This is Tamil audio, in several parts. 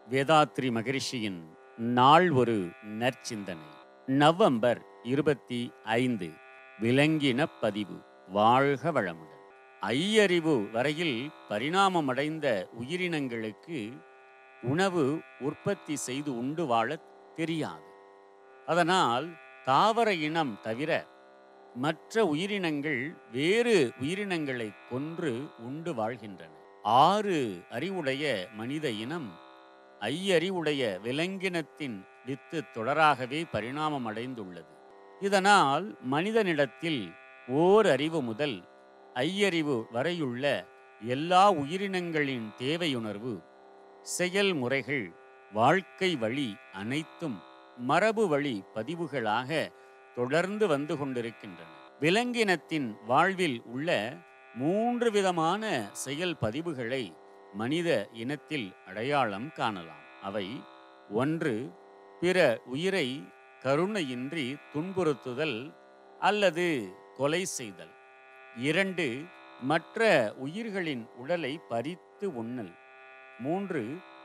வேதாத்ரி மகரிஷியின் நாள் ஒரு நற்சிந்தனை நவம்பர் இருபத்தி ஐந்து விலங்கின பதிவு வாழ்க வளமுடன் ஐயறிவு வரையில் பரிணாமமடைந்த உயிரினங்களுக்கு உணவு உற்பத்தி செய்து உண்டு வாழத் தெரியாது அதனால் தாவர இனம் தவிர மற்ற உயிரினங்கள் வேறு உயிரினங்களை கொன்று உண்டு வாழ்கின்றன ஆறு அறிவுடைய மனித இனம் ஐயறிவுடைய விலங்கினத்தின் வித்து தொடராகவே பரிணாமம் அடைந்துள்ளது இதனால் மனிதனிடத்தில் ஓர் அறிவு முதல் ஐயறிவு வரையுள்ள எல்லா உயிரினங்களின் தேவையுணர்வு செயல்முறைகள் வாழ்க்கை வழி அனைத்தும் மரபு வழி பதிவுகளாக தொடர்ந்து வந்து கொண்டிருக்கின்றன விலங்கினத்தின் வாழ்வில் உள்ள மூன்று விதமான செயல் பதிவுகளை மனித இனத்தில் அடையாளம் காணலாம் அவை ஒன்று பிற உயிரை கருணையின்றி துன்புறுத்துதல் அல்லது கொலை செய்தல் இரண்டு மற்ற உயிர்களின் உடலை பறித்து உண்ணல் மூன்று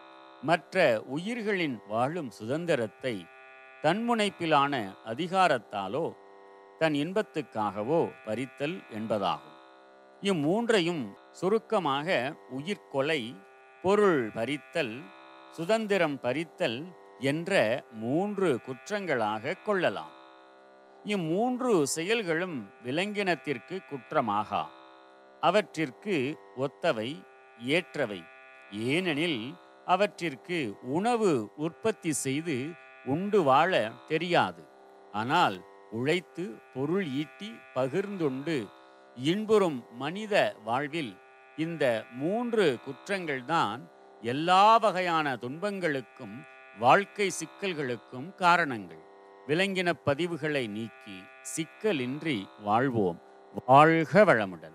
மற்ற உயிர்களின் வாழும் சுதந்திரத்தை தன்முனைப்பிலான அதிகாரத்தாலோ தன் இன்பத்துக்காகவோ பறித்தல் என்பதாகும் இம்மூன்றையும் சுருக்கமாக உயிர்கொலை பொருள் பறித்தல் சுதந்திரம் பறித்தல் என்ற மூன்று குற்றங்களாக கொள்ளலாம் இம்மூன்று செயல்களும் விலங்கினத்திற்கு குற்றமாகா அவற்றிற்கு ஒத்தவை ஏற்றவை ஏனெனில் அவற்றிற்கு உணவு உற்பத்தி செய்து உண்டு வாழ தெரியாது ஆனால் உழைத்து பொருள் ஈட்டி பகிர்ந்துண்டு இன்புறும் மனித வாழ்வில் இந்த மூன்று குற்றங்கள்தான் எல்லா வகையான துன்பங்களுக்கும் வாழ்க்கை சிக்கல்களுக்கும் காரணங்கள் விலங்கின பதிவுகளை நீக்கி சிக்கலின்றி வாழ்வோம் வாழ்க வளமுடன்